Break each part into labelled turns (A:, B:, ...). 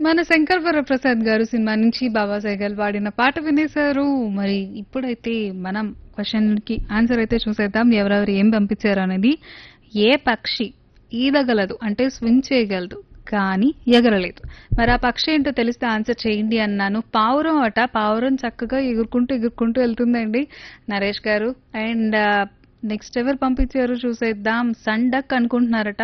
A: మన శంకర్ వరప్రసాద్ గారు సినిమా నుంచి బాబా సైగల్ పాడిన పాట వినేశారు మరి ఇప్పుడైతే మనం క్వశ్చన్ కి ఆన్సర్ అయితే చూసేద్దాం ఎవరెవరు ఏం పంపించారు అనేది ఏ పక్షి ఈదగలదు అంటే స్విమ్ చేయగలదు కానీ ఎగరలేదు మరి ఆ పక్షి ఏంటో తెలిస్తే ఆన్సర్ చేయండి అన్నాను పావురం అట పావురం చక్కగా ఎగురుకుంటూ ఎగురుకుంటూ వెళ్తుందండి నరేష్ గారు అండ్ నెక్స్ట్ ఎవరు పంపించారు చూసేద్దాం సండక్ అనుకుంటున్నారట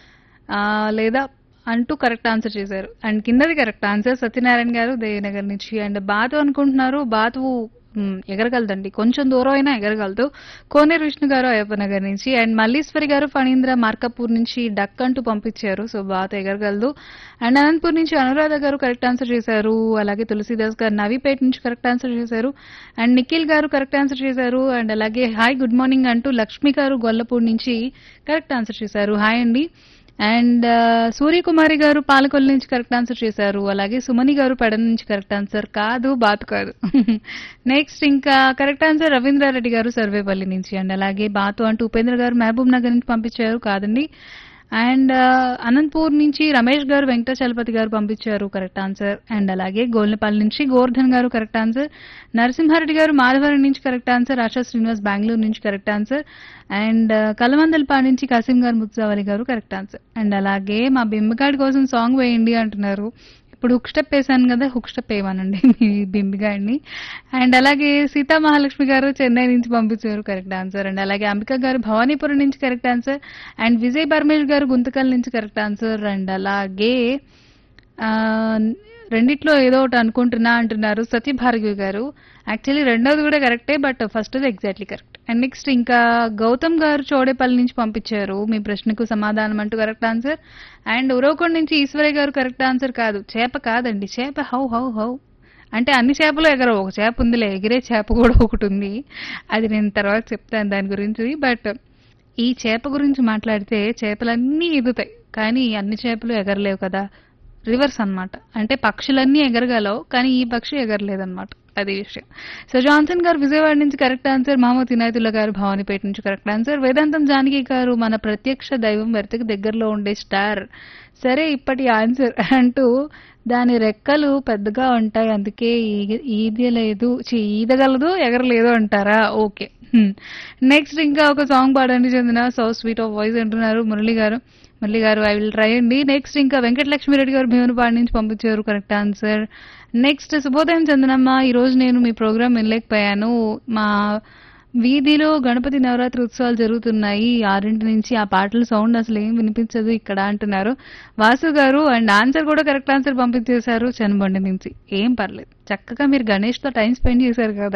A: ఆ, లేదా అంటూ కరెక్ట్ ఆన్సర్ చేశారు అండ్ కిందది కరెక్ట్ ఆన్సర్ సత్యనారాయణ గారు దేవినగర్ నుంచి అండ్ బాతు అనుకుంటున్నారు బాతు మ్, ఎగరగలదండి కొంచెం దూరం అయినా ఎగరగలదు కోనేరు విష్ణు గారు అయ్యప్ప నగర్ నుంచి అండ్ మల్లీశ్వరి గారు ఫణీంద్ర మార్కపూర్ నుంచి డక్ అంటూ పంపించారు సో బాతు ఎగరగలదు అండ్ అనంతపూర్ నుంచి అనురాధ గారు కరెక్ట్ ఆన్సర్ చేశారు అలాగే తులసిదాస్ గారు నవీపేట నుంచి కరెక్ట్ ఆన్సర్ చేశారు and Nikhil garu correct answer చేశారు అండ్ అలాగే హాయ్ గుడ్ మార్నింగ్ అంటూ లక్ష్మి గారు గొల్లపూడి నుంచి కరెక్ట్ ఆన్సర్ చేశారు హాయ్ అండి అండ్ సూర్యకుమారి గారు పాలకొల్లు నుంచి కరెక్ట్ ఆన్సర్ చేశారు అలాగే సుమని గారు పెడన నుంచి కరెక్ట్ ఆన్సర్ కాదు బాతు కాదు నెక్స్ట్ ఇంకా కరెక్ట్ ఆన్సర్ రవీంద్రారెడ్డి గారు సర్వేపల్లి నుంచి అండ్ అలాగే బాతు అంటూ ఉపేంద్ర గారు మహబూబ్ నగర్ నుంచి పంపించారు కాదండి అండ్ అనంతపూర్ నుంచి రమేష్ గారు వెంకటాచలపతి గారు పంపించారు కరెక్ట్ ఆన్సర్ అండ్ అలాగే గోల్నపల్లి నుంచి గోవర్ధన్ గారు కరెక్ట్ ఆన్సర్ నరసింహారెడ్డి గారు మాధవరం నుంచి కరెక్ట్ ఆన్సర్ ఆశా శ్రీనివాస్ బెంగళూరు నుంచి కరెక్ట్ ఆన్సర్ అండ్ కలమందలపాడు నుంచి కాసిం గారు ముత్సావలి గారు కరెక్ట్ ఆన్సర్ అండ్ అలాగే మా బింబగాడి కోసం సాంగ్ వేయండి అంటున్నారు ఇప్పుడు హుక్ స్టెప్ వేసాను కదా హుక్ స్టెప్ వేయమనండి మీ బింబిగాడిని అండ్ అలాగే సీతా మహాలక్ష్మి గారు చెన్నై నుంచి పంపించారు కరెక్ట్ ఆన్సర్ అండ్ అలాగే అంబిక గారు భవానీపురం నుంచి correct answer and Vijay Barmesh గారు గుంతకల్ నుంచి కరెక్ట్ ఆన్సర్ అండ్ అలాగే ఆ, రెండిట్లో ఏదో ఒకటి అనుకుంటున్నా అంటున్నారు సత్యభార్గవి గారు యాక్చువల్లీ రెండోది కూడా కరెక్టే but first exactly correct and next ఇంకా గౌతమ్ గారు చోడేపల్లి నుంచి పంపించారు మీ ప్రశ్నకు సమాధానం అంటూ కరెక్ట్ ఆన్సర్ అండ్ ఉరవకొండ నుంచి ఈశ్వరయ్య గారు కరెక్ట్ ఆన్సర్ కాదు చేప కాదండి చేప హౌ హౌ హౌ అంటే అన్ని చేపలు ఎగరవు ఒక చేప ఉందిలే ఎగిరే చేప కూడా ఒకటి ఉంది అది నేను తర్వాత చెప్తాను దాని గురించి బట్ ఈ చేప గురించి మాట్లాడితే చేపలన్నీ ఎగుతాయి కానీ అన్ని చేపలు ఎగరలేవు కదా రివర్స్ అన్నమాట అంటే పక్షులన్నీ ఎగరగలవు కానీ ఈ పక్షి ఎగరలేదన్నమాట అది విషయం సో జాన్సన్ గారు విజయవాడ నుంచి కరెక్ట్ ఆన్సర్ మహమ్మద్ ఇనాయతుల్లా గారు భవానీపేట నుంచి కరెక్ట్ ఆన్సర్ వేదాంతం జానకి గారు మన ప్రత్యక్ష దైవం వెరతకి దగ్గరలో ఉండే స్టార్ సరే ఇప్పటి ఆన్సర్ అంటూ దాని రెక్కలు పెద్దగా ఉంటాయి అందుకే ఈగ- ఈదలేదు ఛీ, ఈదగలదు ఎగరలేదు అంటారా ఓకే నెక్స్ట్ ఇంకా ఒక సాంగ్ పాడండి చెందిన సో స్వీట్ ఆఫ్ వాయిస్ అంటున్నారు మురళి గారు మురళి గారు ఐ విల్ ట్రై అండి నెక్స్ట్ ఇంకా వెంకటలక్ష్మి రెడ్డి గారు భీమునిపాడు నుంచి పంపించారు కరెక్ట్ ఆన్సర్ నెక్స్ట్ శుభోదయం చందనమ్మ ఈ రోజు నేను మీ ప్రోగ్రామ్ వినలేకపోయాను మా వీధిలో గణపతి నవరాత్రి ఉత్సవాలు జరుగుతున్నాయి ఆరింటి నుంచి ఆ పాటల సౌండ్ అసలు ఏం వినిపించదు ఇక్కడ అంటున్నారు వాసు గారు అండ్ ఆన్సర్ కూడా కరెక్ట్ ఆన్సర్ పంపించేశారు చనబండి నుంచి ఏం పర్లేదు చక్కగా మీరు గణేష్ తో టైం స్పెండ్ చేశారు కదా